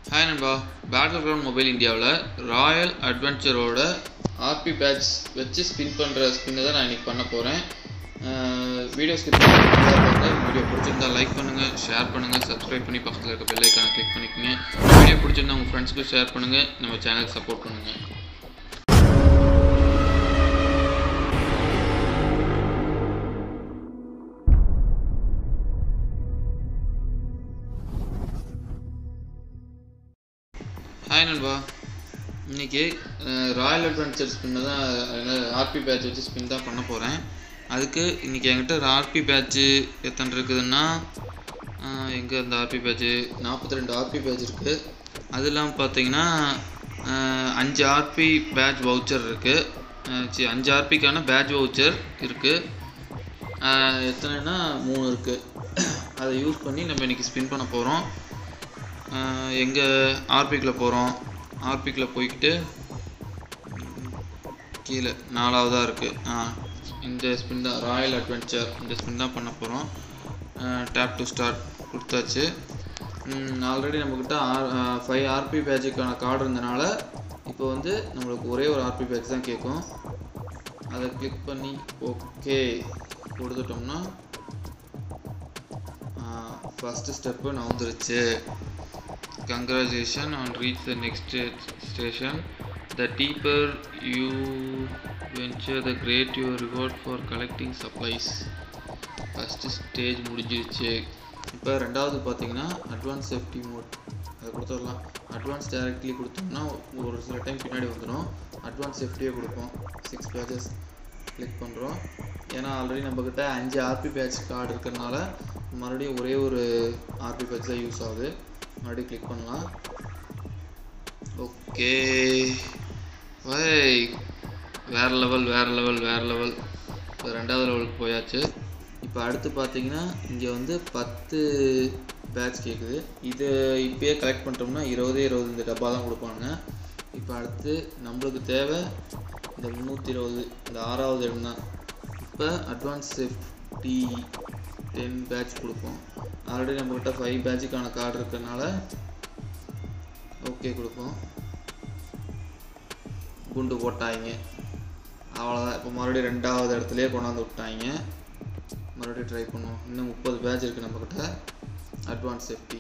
hi நண்பா battleground mobile இந்தியாவில் royal அட்வென்ச்சரோட ஆர்பி பேட்ச் வச்சு ஸ்பின் பண்ணுற ஸ்பின்னை தான் நான் இன்றைக்கி பண்ண போகிறேன் வீடியோ ஸ்கிப் வீடியோ பிடிச்சிருந்தா லைக் பண்ணுங்கள் ஷேர் பண்ணுங்கள் சப்ஸ்கிரைப் பண்ணி பக்கத்தில் இருக்க பெல் ஐக்கானை கிளிக் பண்ணிக்கோங்க வீடியோ பிடிச்சிருந்தா உங்கள் ஃப்ரெண்ட்ஸ்க்கு ஷேர் பண்ணுங்கள் நம்ம சேனலுக்கு சப்போர்ட் பண்ணுங்கள் ஹாய் நண்பா இன்னைக்கு ராயல் அட்வென்ச்சர் ஸ்பின்னை தான் ஆர்பி பேட்ச் வச்சு ஸ்பின் தான் பண்ண போகிறேன் அதுக்கு இன்றைக்கி என்கிட்ட ஆர்பி பேட்ச்சு எத்தனை இருக்குதுன்னா எங்கே அந்த ஆர்பி பேட்ச்சு நாற்பத்தி ரெண்டு ஆர்பி பேட்ச் இருக்குது அது இல்லாமல் பார்த்தீங்கன்னா அஹ், அஞ்சு ஆர்பி பேட்ச் வவுச்சர் இருக்குது சி அஞ்சு ஆர்பிக்கான பேட்ச் வவுச்சர் இருக்குது எத்தனைன்னா மூணு இருக்குது அதை யூஸ் பண்ணி நம்ம இன்றைக்கி ஸ்பின் பண்ண போகிறோம் எங்கே ஆர்பிக்கில் போகிறோம் ஆர்பிக்கில் போய்கிட்டு ம், கீழே நாலாவதாக இருக்குது இந்த ஸ்பின் தான் ராயல் அட்வென்ச்சர் இந்த ஸ்பின் தான் பண்ண போகிறோம் டேப் டு ஸ்டார்ட் கொடுத்தாச்சு ஆல்ரெடி நம்மக்கிட்ட ஆர் ஃபைவ் ஆர்பி பேட்சுக்கான கார்டு இருந்தனால இப்போ வந்து நம்மளுக்கு ஒரே ஒரு ஆர்பி பேட்ச் தான் கேட்கும் அதை கிளிக் பண்ணி ஓகே கொடுத்துட்டோம்னா ஃபஸ்ட்டு ஸ்டெப்பு நான் வந்துருச்சு congratulations on reach the next sta- station the deeper you venture the great your reward for collecting supplies first stage முடிஞ்சிருச்சு இப்போ ரெண்டாவது பார்த்தீங்கன்னா அட்வான்ஸ் சேஃப்டி மோட் அதை கொடுத்துடலாம் அட்வான்ஸ் டைரக்ட்லி கொடுத்தோம்னா ஒரு சில டைம் பின்னாடி வந்துடும் அட்வான்ஸ் சேஃப்டியே கொடுப்போம் சிக்ஸ் பேஜஸ் கிளிக் பண்ணுறோம் ஏன்னா ஆல்ரெடி நம்மக்கிட்ட அஞ்சு ஆர்பி பேட்ச் கார்டு இருக்கிறனால மறுபடியும் ஒரே ஒரு ஆர்பி பேட்ச் தான் யூஸ் ஆகுது மறுபடியும் கிளிக் பண்ணலாம் ஓகே வை வேறு லெவல் வேறு லெவல் வேறு லெவல் இப்போ ரெண்டாவது லெவலுக்கு போயாச்சு இப்போ அடுத்து பார்த்தீங்கன்னா இங்கே வந்து பத்து பேட்ச் கேட்குது இது இப்போயே கலெக்ட் பண்ணிட்டோம்னா இருபதே இருபது இந்த டப்பா தான் கொடுப்பாங்க இப்போ அடுத்து நம்மளுக்கு தேவை இந்த முந்நூற்றி இருபது இந்த ஆறாவது இடம் தான் இப்போ அட்வான்ஸ் சேஃப்டி டென் பேட்ச் கொடுப்போம் ஆல்ரெடி நம்மக்கிட்ட ஃபைவ் பேட்சுக்கான கார்டு இருக்கிறனால ஓகே கொடுப்போம் குண்டு போட்டாங்க அவ்வளோதான் இப்போ மறுபடியும் ரெண்டாவது இடத்துலயே கொண்டாந்து விட்டாங்க மறுபடியும் ட்ரை பண்ணுவோம் இன்னும் முப்பது பேட்ச் இருக்குது நம்மக்கிட்ட அட்வான்ஸ் சேஃப்டி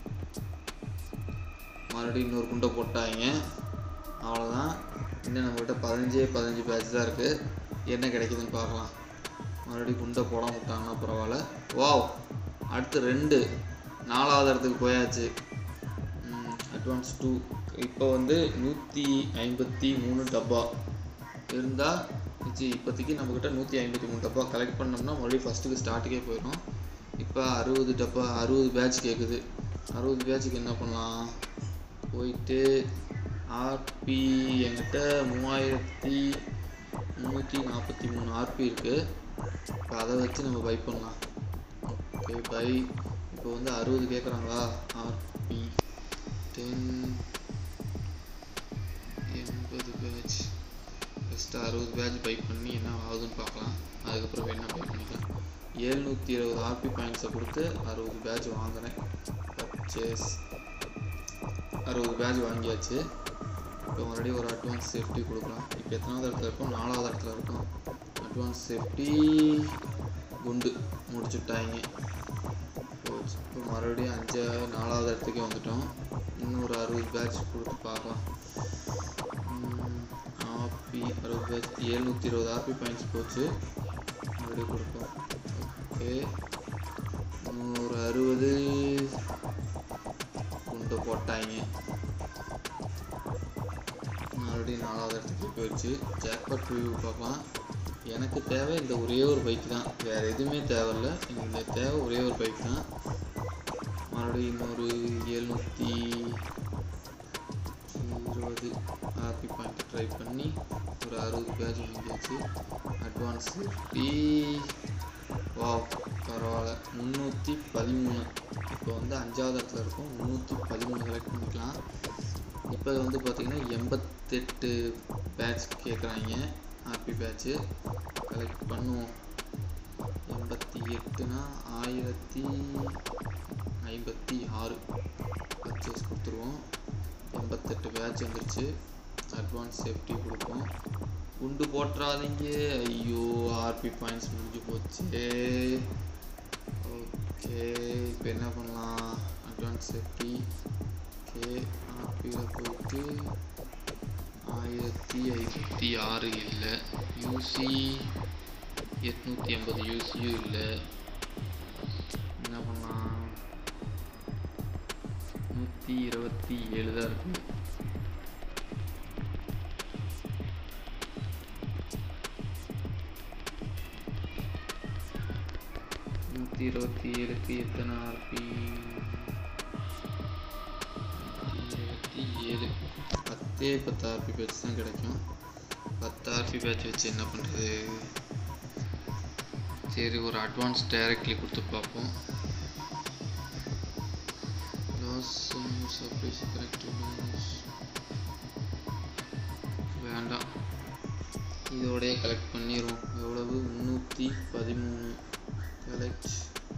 மறுபடியும் இன்னொரு குண்டை போட்டாங்க அவ்வளோதான் இன்னும் நம்மக்கிட்ட பதினஞ்சே பதினஞ்சு பேட்ச் தான் இருக்குது என்ன கிடைக்குதுன்னு பார்க்கலாம் மறுபடியும் குண்டை போடாம விட்டாங்கன்னா பரவாயில்ல வாவ் அடுத்து ரெண்டு நாலாவது இடத்துக்கு போயாச்சு அட்வான்ஸ் டூ இப்போ வந்து நூற்றி ஐம்பத்தி மூணு டப்பா இருந்தால் சி இப்போதைக்கு நம்மக்கிட்ட நூற்றி ஐம்பத்தி மூணு டப்பா கலெக்ட் பண்ணோம்னா மறுபடியும் ஃபஸ்ட்டுக்கு ஸ்டார்ட்டுக்கே போயிடும் இப்போ அறுபது டப்பா அறுபது பேட்ச் கேட்குது அறுபது பேட்சுக்கு என்ன பண்ணலாம் போயிட்டு ஆர்பி என்கிட்ட மூவாயிரத்தி முந்நூற்றி நாற்பத்தி மூணு ஆர்பி இருக்குது இப்போ அதை வச்சு நம்ம பை பண்ணலாம் ஓகே பை இப்போ வந்து அறுபது கேட்குறாங்களா ஆர்பி டென் எண்பது பேட்ச் ஃபஸ்ட்டு அறுபது பேட்ச் பை பண்ணி என்ன ஆகுதுன்னு பார்க்கலாம் அதுக்கப்புறம் வேணா பை பண்ணிக்கலாம் ஏழ்நூற்றி இருபது ஆர்பி பாயிண்ட்ஸை கொடுத்து அறுபது பேட்ச் வாங்குறேன் பர்ச்சேஸ் அறுபது பேட்ச் வாங்கியாச்சு இப்போ மறுபடியும் ஒரு அட்வான்ஸ் சேஃப்டி கொடுக்கலாம் இப்போ எத்தனாவது இடத்துல இருக்கோம் நாலாவது இடத்துல இருக்கோம் அட்வான்ஸ் சேஃப்டி குண்டு முடிச்சுட்டாங்க போச்சு இப்போ மறுபடியும் அஞ்சு நாலாவது இடத்துக்கே வந்துட்டோம் இன்னொரு அறுபது பேட்ச் கொடுத்து பார்க்கலாம் ஆர்பி அறுபது பேட்ச் ஏழ்நூற்றி இருபது ஆர்பி பாயிண்ட்ஸ் போச்சு மறுபடியும் கொடுப்போம் ஓகே நூறு அறுபது குண்டு போட்டாங்க மறுபடியும் நாலாவது இடத்துக்கு போயிடுச்சு ஜாக்பாட் ரிவ்யூ பார்க்கலாம் எனக்கு தேவை இந்த ஒரே ஒரு பைக் தான் வேறு எதுவுமே தேவையில்ல எனக்கு தேவை ஒரே ஒரு பைக் தான் மறுபடியும் இன்னொரு எழுநூற்றி இருபது ஆர்பி பாயிண்ட் ட்ரை பண்ணி ஒரு அறுபது பேஜ் வாங்கியாச்சு அட்வான்ஸ் ஃபிஃப்டி வாவ் பரவாயில்ல முந்நூற்றி பதிமூணு இப்போ வந்து அஞ்சாவது இடத்துல இருக்கும் முந்நூற்றி பதிமூணு கலெக்ட் பண்ணிக்கலாம் இப்போ வந்து பார்த்தீங்கன்னா எண்பத்தெட்டு பேட்ச் கேட்குறாங்க ஆர்பி பேட்ச்சு கலெக்ட் பண்ணுவோம் எண்பத்தி எட்டுனா ஆயிரத்தி ஐம்பத்தி ஆறு பர்ச்சேஸ் கொடுத்துருவோம் எண்பத்தெட்டு பேட்ச் வந்துருச்சு அட்வான்ஸ் சேஃப்டி கொடுப்போம் குண்டு போட்டுறாதீங்க ஐயோ ஆர்பி பாயிண்ட்ஸ் முடிஞ்சு போச்சு ஓகே இப்போ என்ன பண்ணலாம் அட்வான்ஸ் சேஃப்டி ஓகே ஆர்பியில் போயிட்டு ஆயிரத்தி ஐநூற்றி ஆறு இல்லை யூசி எட்நூற்றி ஐம்பது யூசியும் இல்லை என்ன பண்ணலாம் நூற்றி இருபத்தி ஏழு தான் இருக்கு நூற்றி இருபத்தி ஏழுக்கு எத்தனை ஆர்பி இருபத்தி ஏழு பத்தே பத்து ஆர்பி பேட்ச் தான் கிடைக்கும் பத்து ஆர்பி பேட்ச் வச்சு என்ன பண்ணுறது சரி ஒரு அட்வான்ஸ் டைரக்ட்லி கொடுத்து பார்ப்போம் லாஸ் சர்ப்ரைஸ் வேண்டாம் இதோடய கலெக்ட் பண்ணிடுவோம் எவ்வளவு முந்நூற்றி பதிமூணு collect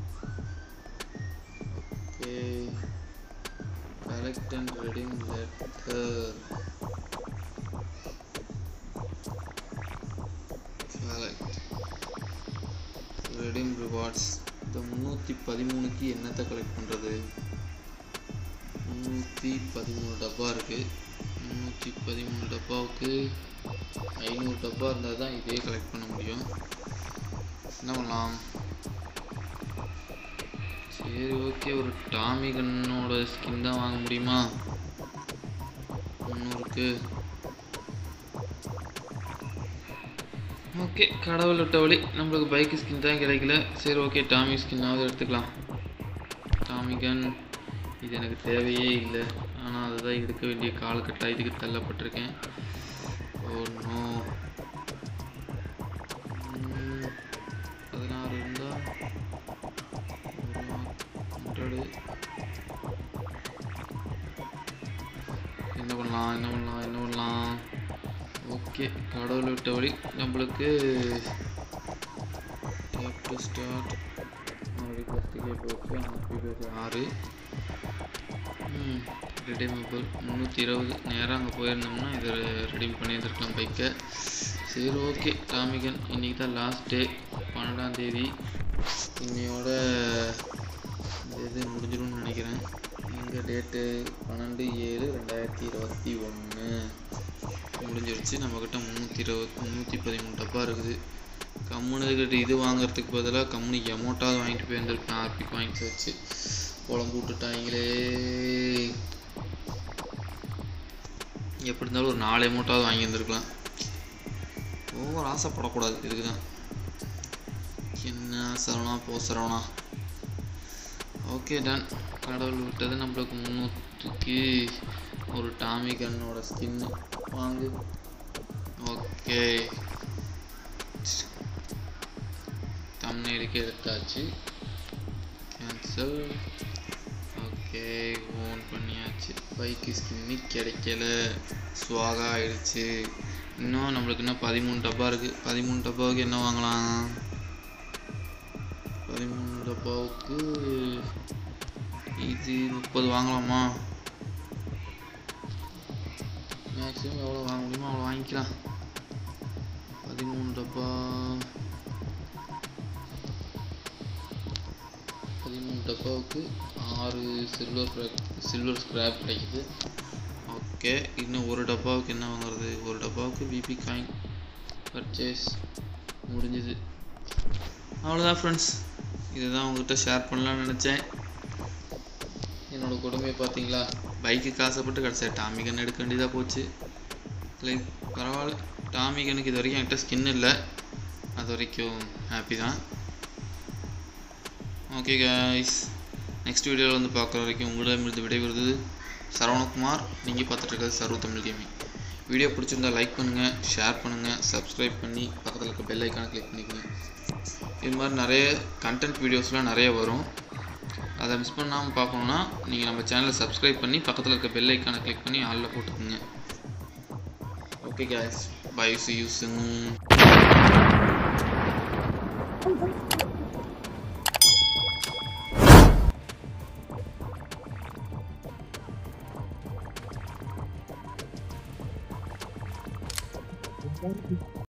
okay collect and redeem letter collect redeem rewards இந்த முந்நூற்றி பதிமூணுக்கு என்னத்தை கலெக்ட் பண்ணுறது முந்நூற்றி பதிமூணு டப்பா இருக்குது முந்நூற்றி பதிமூணு டப்பாவுக்கு ஐநூறு டப்பா இருந்தால் தான் இதே கலெக்ட் பண்ண முடியும் என்ன பண்ணலாம் சரி ஓகே ஒரு டாமி கன்னோட ஸ்கின் தான் வாங்க முடியுமா முந்நூறுக்கு ஓகே கடவுள் விட்ட வழி நம்மளுக்கு பைக் ஸ்கின் தான் கிடைக்கல சரி ஓகே டாமி ஸ்கின்னாவது எடுத்துக்கலாம் டாமி கன் இது எனக்கு தேவையே இல்லை ஆனால் அதுதான் எடுக்க வேண்டிய காலகட்டாயத்துக்கு தள்ளப்பட்டிருக்கேன் ஓ நோ பதினாறு இருந்தால் ஹண்ட்ரடு என்ன பண்ணலாம் என்ன பண்ணலாம் என்ன பண்ணலாம் ஓகே கடவுள் விட்ட வழி நம்மளுக்கு ஸ்டார்ட் ஃபஸ்ட்டுக்கே போச்சு ஹாப்பி பர்த்டே ஆறு ரெடிமேபிள் முந்நூற்றி இருபது நேராக அங்கே போயிருந்தோம்னா இதை ரெடீம் பண்ணியிருந்துருக்கலாம் பைக்கை சரி ஓகே டாமிகன் இன்றைக்கி தான் லாஸ்ட் டே பன்னெண்டாம் தேதி இன்னையோட இந்த இது முடிஞ்சிடும்னு நினைக்கிறேன் எங்கள் டேட்டு பன்னெண்டு ஏழு ரெண்டாயிரத்தி இருபத்தி ஒன்று முடிஞ்சிருச்சு நம்மக்கிட்ட முந்நூற்றி இருபது முந்நூற்றி பதிமூணு டப்பா இருக்குது கம்முனுக்கிட்ட இது வாங்குறதுக்கு பதிலாக கம்முனு எமௌண்ட்டாவது வாங்கிட்டு போயிருந்துருக்கேன் ஆர்பி பாயிண்ட்ஸ் வச்சு குழம்பு விட்டுட்டாங்களே எப்படி இருந்தாலும் ஒரு நாலு அமௌண்ட்டாவது வாங்கியிருந்துருக்கலாம் ஓவர் ஆசைப்படக்கூடாது இதுக்கு தான் என்ன சரவணா போ சரவணா ஓகே டன் கடவுள் விட்டது நம்மளுக்கு முந்நூற்றுக்கு ஒரு டாமி கன்னோட ஸ்கின் வாங்கு ஓகே தம்னைலுக்கு எடுத்தாச்சு கேன்சல் ஓகே ஓன் பண்ணியாச்சு பைக்கு ஸ்கின்னு கிடைக்கல ஸ்வாகா ஆயிடுச்சு இன்னும் நம்மளுக்கு இன்னும் பதிமூணு டப்பா இருக்குது பதிமூணு டப்பாவுக்கு என்ன வாங்கலாம் பதிமூணு டப்பாவுக்கு இது முப்பது வாங்கலாமா மேக்ஸிமம் எவ்வளோ வாங்க முடியுமோ அவ்வளோ வாங்கிக்கலாம் பதிமூணு டப்பா பதிமூணு டப்பாவுக்கு ஆறு சில்வர் சில்வர் ஸ்கிராப் கிடைக்குது ஓகே இன்னும் ஒரு டப்பாவுக்கு என்ன வாங்குறது ஒரு டப்பாவுக்கு பிபி காயின் பர்ச்சேஸ் முடிஞ்சுது அவ்வளோதான் ஃப்ரெண்ட்ஸ் இதுதான் உங்ககிட்ட ஷேர் பண்ணலாம்னு நினச்சேன் என்னோட கொடுமையை பார்த்தீங்களா பைக்குக்கு ஆசைப்பட்டு கடைசியாக டாமி கன் எடுக்க வேண்டியதாக போச்சு லைக் பரவாயில்ல டாமி கனுக்கு இது வரைக்கும் என்கிட்ட ஸ்கின் இல்லை அது வரைக்கும் ஹாப்பி தான் ஓகே காய்ஸ் நெக்ஸ்ட் வீடியோவில் வந்து பார்க்குற வரைக்கும் உங்களிடமிருந்து விடைபெறுவது சரவணகுமார் நீங்கள் பார்த்துட்டு இருக்கிறது சர்வ தமிழ் கேமிங் வீடியோ பிடிச்சிருந்தா லைக் பண்ணுங்கள் ஷேர் பண்ணுங்கள் சப்ஸ்கிரைப் பண்ணி பக்கத்தில் இருக்க பெல் ஐக்கானை கிளிக் பண்ணிக்கோங்க இது மாதிரி நிறைய கண்டென்ட் வீடியோஸ்லாம் நிறைய வரும் அதை மிஸ் பண்ணாமல் பார்க்கணுன்னா நீங்கள் நம்ம சேனலை சப்ஸ்கிரைப் பண்ணி பக்கத்தில் இருக்க பெல் ஐக்கானை கிளிக் பண்ணி ஆளில் போட்டுக்கோங்க okay guys bye see you soon thank you